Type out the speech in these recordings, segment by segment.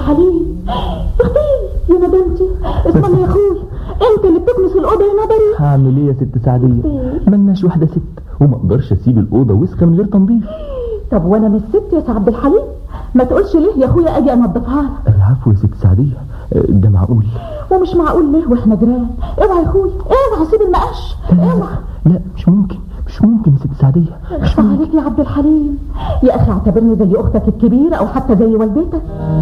الحليم اختي يا ندمتي اسم الله يا اخوي انت اللي بتكنس الاوضه يا نظري هعمل ايه يا ست سعديه ملناش واحده ست وما اقدرش اسيب الاوضه وسخه من غير تنظيف طب وانا مش ست يا سي عبد الحليم ما تقولش ليه يا اخويا اجي انضفها لك العفو يا ست سعديه ده معقول ومش معقول ليه واحنا جيران اوعى يا اخوي اوعى سيب المقش اوعى لا مش ممكن مش ممكن يا ست سعديه اخفى عليك يا عبد الحليم يا اخي اعتبرني زي اختك الكبيره او حتى زي والدتك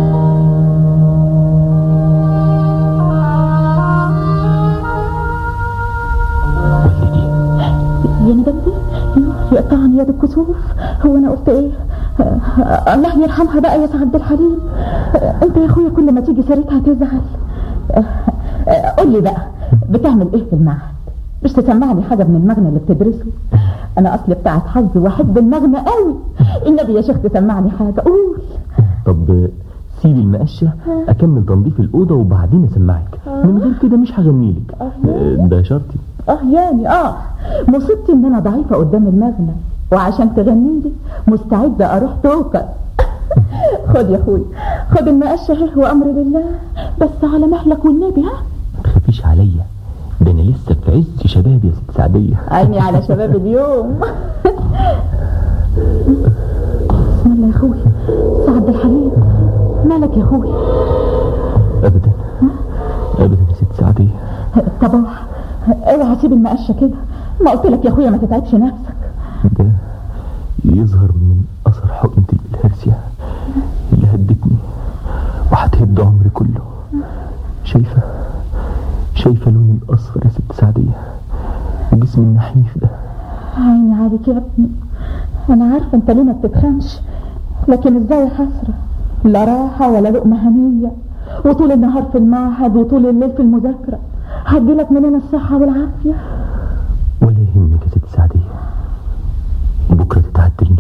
والدتي يا ندمتي يقطعني يد الكسوف هو انا قلت ايه آه، الله يرحمها بقى يا سي عبد الحليم آه، انت يا اخويا كل ما تيجي سيرتها تزعل آه، آه، قول لي بقى بتعمل ايه في المعهد مش تسمعني حاجه من المغنى اللي بتدرسه انا اصلي بتاعت حظ واحب المغنى قوي النبي يا شيخ تسمعني حاجه قول طب سيبي المقشه اكمل تنظيف الاوضه وبعدين اسمعك من غير كده مش هغنيلك ده شرطي اه يعني اه مصيبتي ان انا ضعيفه قدام المغنى وعشان تغني لي مستعده اروح توكل خد يا اخوي خد المقشه اهي وامر لله بس على مهلك والنبي ها ما تخافيش عليا ده انا لسه في عز شبابي يا ست سعديه عيني على شباب اليوم بسم الله يا اخوي سعد الحليم مالك يا اخوي ابدا ابدا يا ست سعديه طب اوعى تسيب المقشه كده ما قلت لك يا اخويا ما تتعبش نفسك ده يظهر من اثر حقنه الهرسيا اللي هدتني وهتهد عمري كله شايفه شايفه لون الاصفر يا ست سعديه وجسمي النحيف ده عيني عليك يا ابني انا عارفه انت ليه ما بتتخنش لكن ازاي حسره لا راحه ولا لقمه هنيه وطول النهار في المعهد وطول الليل في المذاكره هديلك منين الصحه والعافيه